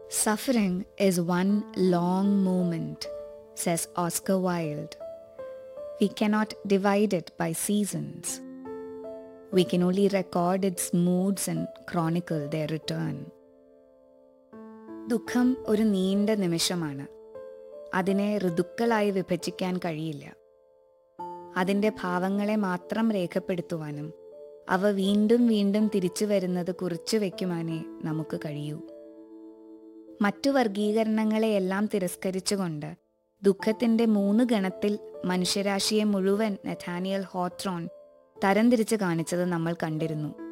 Suffering is one long moment, says Oscar Wilde. We cannot divide it by seasons. We can only record its moods and chronicle their return. ദുഃഖം ഒരു നീണ്ട നിമിഷമാണ് അതിനെ ഋതുക്കളായി വിഭജിക്കാൻ കഴിയില്ല അതിൻ്റെ ഭാവങ്ങളെ മാത്രം രേഖപ്പെടുത്തുവാനും അവ വീണ്ടും വീണ്ടും തിരിച്ചു വരുന്നത് കുറിച്ചു വയ്ക്കുവാനേ നമുക്ക് കഴിയൂ മറ്റു വർഗീകരണങ്ങളെയെല്ലാം തിരസ്കരിച്ചുകൊണ്ട് ദുഃഖത്തിന്റെ മൂന്ന് ഗണത്തിൽ മനുഷ്യരാശിയെ മുഴുവൻ നെഥാനിയൽ ഹോട്രോൺ തരംതിരിച്ച് കാണിച്ചത് നമ്മൾ കണ്ടിരുന്നു